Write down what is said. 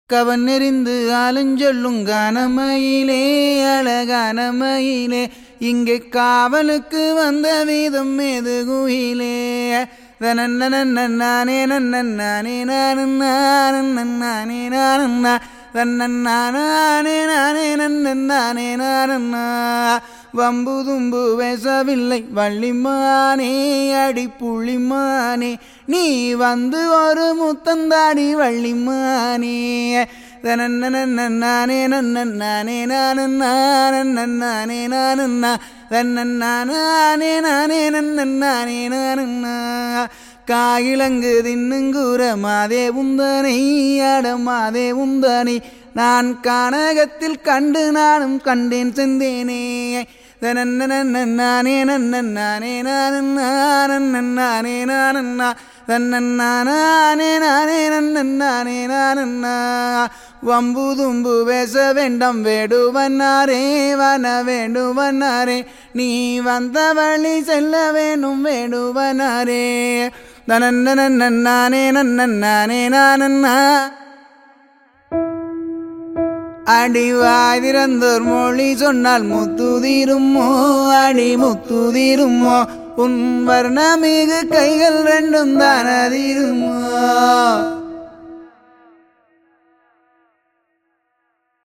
கவனெறிந்து ஆலஞ்சொல்லும் கானமயிலே அழகான மயிலே இங்கே காவலுக்கு வந்த வீதம் மேது குயிலே தனன்னே நன்னே நானே நானே தன்னே நானே நன்னே நானே வம்பு தும்பு பேசவில்லை வள்ளிமானே அடி புள்ளிமானே நீ வந்து ஒரு முத்தந்தாடி வள்ளிமானே தனன்னே நானே நன்னே நானே நானே நானே தன்னே நானே நன்னே நானே காயிலங்கு தின்னுங்கூற மாதே உந்தனை அட மாதே உந்தனை நான் கானகத்தில் கண்டு நானும் கண்டேன் செந்தேனே தனன்னே நானே நன்னே நானே நானே தன்னே நானே நன்னே நானே வம்பு தும்பு பேச வேண்டாம் வேடுவன்னாரே வன வேண்டுவனாரே நீ வந்த வழி செல்ல வேணும் வேடுவனாரே தனன்னே நானே நன்னே நானன்னா அடிவாய் திறந்தோர் மொழி சொன்னால் முத்துதீருமோ அடி முத்துதீருமோ உன் வர்ணமிகு கைகள் ரெண்டும் தானதீருமோ